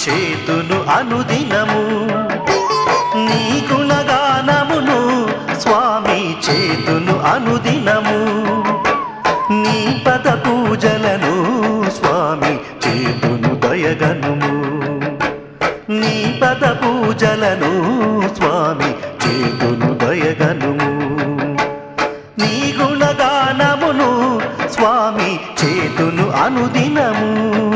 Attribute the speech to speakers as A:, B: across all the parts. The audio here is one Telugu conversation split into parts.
A: చేతును అనుదినము నీ గుణగానమును స్వామి చేతును అనుదినము నీ పద పూజలను స్వామి చేతును దయగనుము నీ పద పూజలను స్వామి చేతును దయగనుము నీ గుణగానమును స్వామి చేతును అనుదినము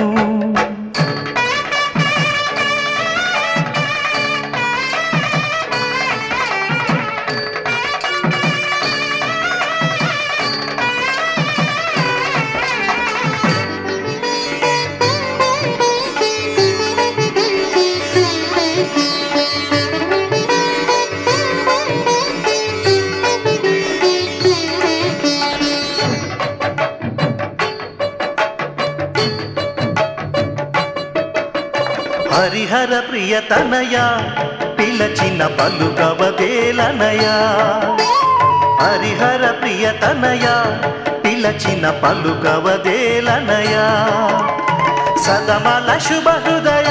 A: హరిహర ప్రియతనయ పిలచిన పలుకవదేలనయ హరిహర ప్రియతనయ పిలచిన పలుకవదేలనయ సదమల శుభ హృదయ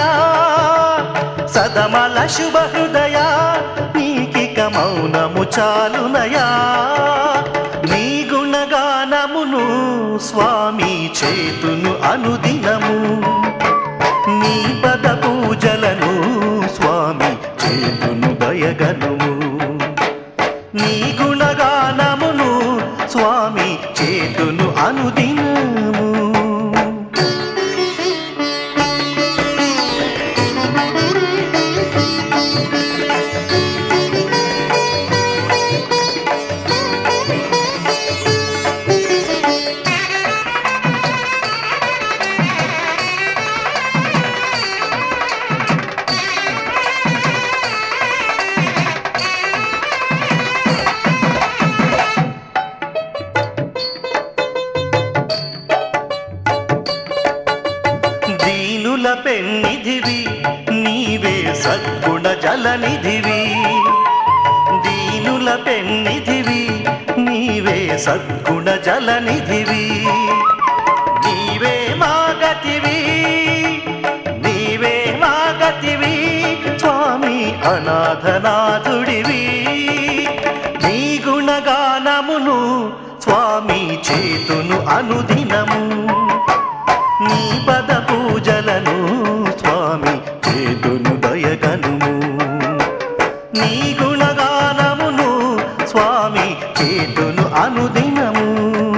A: సదమల శుభ హృదయ నీకిక మౌనము చాలునయా నీ గుణగానమును స్వామి చేతును అనుదినము నీ పద పూజలను స్వామి చేతును దయగనుము నీ గుణగానమును స్వామి చేతును అనుదినము దీనుల పెన్నిధివి నీవే సద్గుణ జలనిధివి దీనుల పెన్నిధివి నీవే సద్గుణ జలనిధివి నీవే మాగతివి నీవే మాగతివి స్వామి అనాథనాథుడివి నీ గుణగానమును స్వామి చేతును అనుదినము నీ పద పూజలను స్వామి చేతును దయగనుము నీ గుణగానమును స్వామి చేతును అనుదినము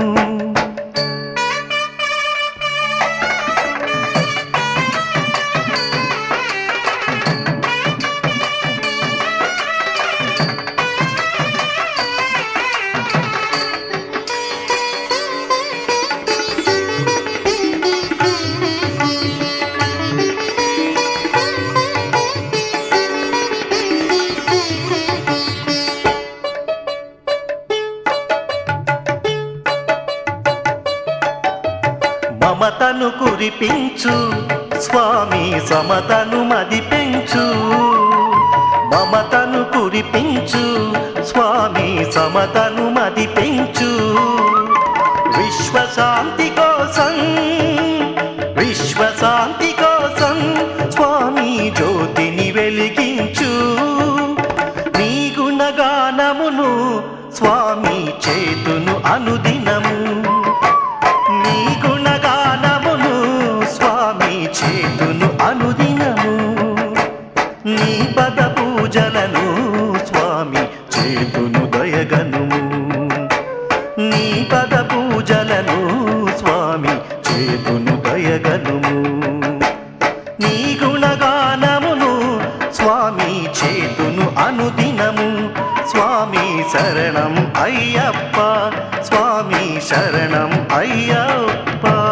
A: మమతను కురిపించు స్వామి సమతను మది పెంచు మమతను కురిపించు స్వామి సమతను మది పెంచు విశ్వశాంతి కోసం విశ్వశాంతి కోసం స్వామి జ్యోతిని వెలిగించు నీ గుణగానమును స్వామి చేతును అనుదినము నీ గుణగానమును స్వామి చేతును అనుదినము నీ పద పూజలను స్వామి చేతును దయగనుము నీ పద పూజలను స్వామి చేతును దయగనుము నీ గుణగానమును స్వామి చేతును అనుదినము స్వామి శరణం అయ్యప్ప స్వామి శరణం అయ్యప్ప